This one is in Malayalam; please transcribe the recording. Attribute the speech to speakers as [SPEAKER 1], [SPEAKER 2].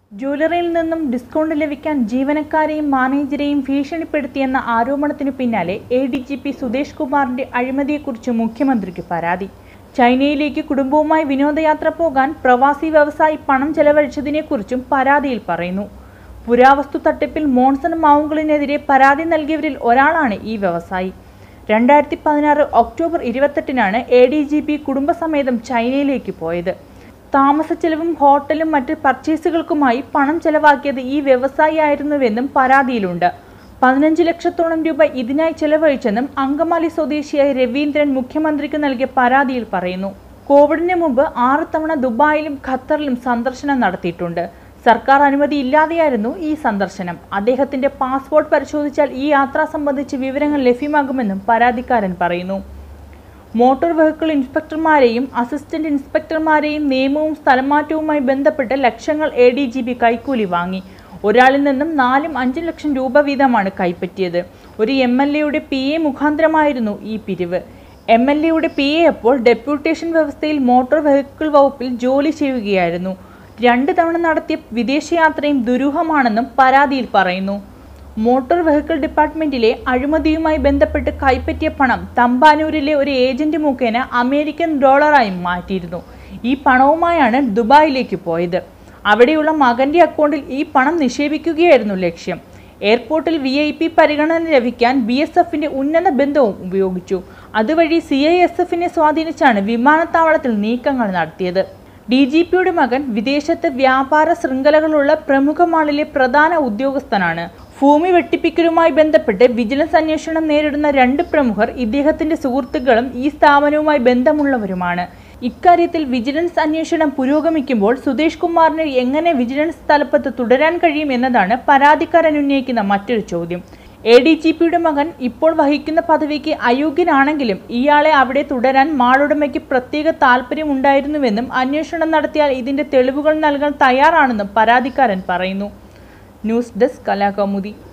[SPEAKER 1] ജ്വല്ലറിയിൽ നിന്നും ഡിസ്കൗണ്ട് ലഭിക്കാൻ ജീവനക്കാരെയും മാനേജരെയും ഭീഷണിപ്പെടുത്തിയെന്ന ആരോപണത്തിനു പിന്നാലെ A D G P Sudesh കുമാറിന്റെ അഴിമതിയെക്കുറിച്ച് മുഖ്യമന്ത്രിക്ക് പരാതി ചൈനയിലേക്ക് കുടുംബവുമായി വിനോദയാത്ര പോകാൻ പ്രവാസി വ്യവസായി പണം ചെലവഴിച്ചതിനെക്കുറിച്ചും പരാതിയിൽ പറയുന്നു പുരാവസ്തു തട്ടിപ്പിൽ മോൺസൺ മാവുങ്കളിനെതിരെ പരാതി നൽകിയവരിൽ ഒരാളാണ് ഈ വ്യവസായി രണ്ടായിരത്തി പതിനാറ് ഒക്ടോബർ ഇരുപത്തെട്ടിനാണ് എ ഡി ജി പി കുടുംബസമേതം ചൈനയിലേക്ക് പോയത് താമസച്ചെലവും ഹോട്ടലും മറ്റ് പർച്ചേസുകൾക്കുമായി പണം ചെലവാക്കിയത് ഈ വ്യവസായിയായിരുന്നുവെന്നും പരാതിയിലുണ്ട് പതിനഞ്ച് ലക്ഷത്തോളം രൂപ ഇതിനായി ചെലവഴിച്ചെന്നും അങ്കമാലി സ്വദേശിയായ രവീന്ദ്രൻ മുഖ്യമന്ത്രിക്ക് നൽകിയ പരാതിയിൽ പറയുന്നു കോവിഡിന് മുമ്പ് ആറ് തവണ ദുബായിലും ഖത്തറിലും സന്ദർശനം നടത്തിയിട്ടുണ്ട് സർക്കാർ അനുമതി ഇല്ലാതെയായിരുന്നു ഈ സന്ദർശനം അദ്ദേഹത്തിന്റെ പാസ്പോർട്ട് പരിശോധിച്ചാൽ ഈ യാത്ര സംബന്ധിച്ച് വിവരങ്ങൾ ലഭ്യമാകുമെന്നും പരാതിക്കാരൻ പറയുന്നു മോട്ടോർ വെഹിക്കിൾ ഇൻസ്പെക്ടർമാരെയും അസിസ്റ്റന്റ് ഇൻസ്പെക്ടർമാരെയും നിയമവും സ്ഥലമാറ്റവുമായി ബന്ധപ്പെട്ട് ലക്ഷങ്ങൾ എ ഡി ജി പി കൈക്കൂലി വാങ്ങി ഒരാളിൽ നിന്നും നാലും അഞ്ചും ലക്ഷം രൂപ വീതമാണ് കൈപ്പറ്റിയത് ഒരു എം എൽ എയുടെ പി എ മുഖാന്തരമായിരുന്നു ഈ പിരിവ് എം എൽ എയുടെ പി എ അപ്പോൾ ഡെപ്യൂട്ടേഷൻ വ്യവസ്ഥയിൽ മോട്ടോർ വെഹിക്കിൾ വകുപ്പിൽ ജോലി ചെയ്യുകയായിരുന്നു രണ്ട് തവണ നടത്തിയ വിദേശയാത്രയും ദുരൂഹമാണെന്നും പരാതിയിൽ പറയുന്നു മോട്ടോർ വെഹിക്കിൾ ഡിപ്പാർട്ട്മെന്റിലെ അഴിമതിയുമായി ബന്ധപ്പെട്ട് കൈപ്പറ്റിയ പണം തമ്പാനൂരിലെ ഒരു ഏജന്റ് മുഖേന അമേരിക്കൻ ഡോളറായി മാറ്റിയിരുന്നു ഈ പണവുമായാണ് ദുബായിലേക്ക് പോയത് അവിടെയുള്ള മകന്റെ അക്കൗണ്ടിൽ ഈ പണം നിക്ഷേപിക്കുകയായിരുന്നു ലക്ഷ്യം എയർപോർട്ടിൽ വി ഐ പി പരിഗണന ലഭിക്കാൻ ബി എസ് എഫിന്റെ ഉന്നത ബന്ധവും ഉപയോഗിച്ചു അതുവഴി സി ഐ എസ് എഫിനെ സ്വാധീനിച്ചാണ് വിമാനത്താവളത്തിൽ നീക്കങ്ങൾ നടത്തിയത് ഡി ജി പിയുടെ മകൻ വിദേശത്ത് വ്യാപാര ശൃംഖലകളുള്ള പ്രമുഖ മാളിലെ പ്രധാന ഉദ്യോഗസ്ഥനാണ് ഭൂമി വെട്ടിപ്പിക്കലുമായി ബന്ധപ്പെട്ട് വിജിലൻസ് അന്വേഷണം നേരിടുന്ന രണ്ട് പ്രമുഖർ ഇദ്ദേഹത്തിന്റെ സുഹൃത്തുക്കളും ഈ സ്ഥാപനവുമായി ബന്ധമുള്ളവരുമാണ് ഇക്കാര്യത്തിൽ വിജിലൻസ് അന്വേഷണം പുരോഗമിക്കുമ്പോൾ സുധേഷ് കുമാറിന് എങ്ങനെ വിജിലൻസ് തലപ്പത്ത് തുടരാൻ കഴിയും എന്നതാണ് പരാതിക്കാരൻ ഉന്നയിക്കുന്ന മറ്റൊരു ചോദ്യം എ ഡി ജി പിയുടെ മകൻ ഇപ്പോൾ വഹിക്കുന്ന പദവിക്ക് അയോഗ്യനാണെങ്കിലും ഇയാളെ അവിടെ തുടരാൻ മാളുടമയ്ക്ക് പ്രത്യേക താല്പര്യമുണ്ടായിരുന്നുവെന്നും അന്വേഷണം നടത്തിയാൽ ഇതിന്റെ തെളിവുകൾ നൽകാൻ തയ്യാറാണെന്നും പരാതിക്കാരൻ പറയുന്നു ന്യൂസ് ഡെസ്ക് കലാകൗമുദി